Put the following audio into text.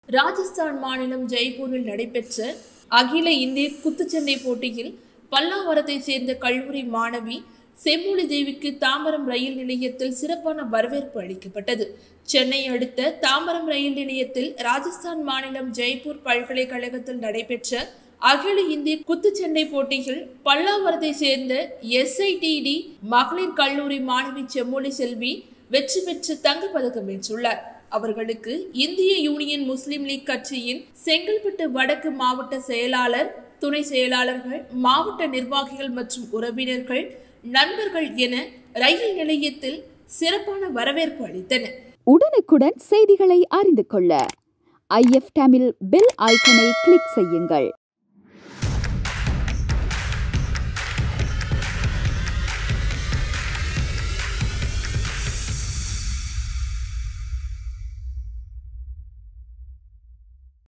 ராஜஸ்தான் மாநிலம் ஜெய்ப்பூரில் நடைபெற்ற அகில இந்திய குத்துச்சண்டை போட்டியில் பல்லாவரத்தை சேர்ந்த கல்லூரி மாணவி செம்மொழி தேவிக்கு தாம்பரம் ரயில் நிலையத்தில் சிறப்பான வரவேற்பு அளிக்கப்பட்டது சென்னை அடுத்த தாம்பரம் ரயில் நிலையத்தில் ராஜஸ்தான் மாநிலம் ஜெய்ப்பூர் பல்கலைக்கழகத்தில் நடைபெற்ற அகில இந்திய குத்துச்சண்டை போட்டியில் பல்லாவரத்தை சேர்ந்த எஸ்ஐடிடி மகளிர் கல்லூரி மாணவி செம்மொழி செல்வி வெற்றி பெற்று தங்கப்பதக்கம் வென்றுள்ளார் அவர்களுக்கு இந்திய யூனியன் முஸ்லிம் லீக் கட்சியின் செங்கல்பட்டு வடக்கு மாவட்ட செயலாளர் துணை செயலாளர்கள் மாவட்ட நிர்வாகிகள் மற்றும் உறவினர்கள் நண்பர்கள் என ரயில் நிலையத்தில் சிறப்பான வரவேற்பு அளித்தனர் உடனுக்குடன் செய்திகளை அறிந்து கொள்ள ஐஎஃப் தமிழ் பெல் ஐக்கனை கிளிக் செய்யுங்கள்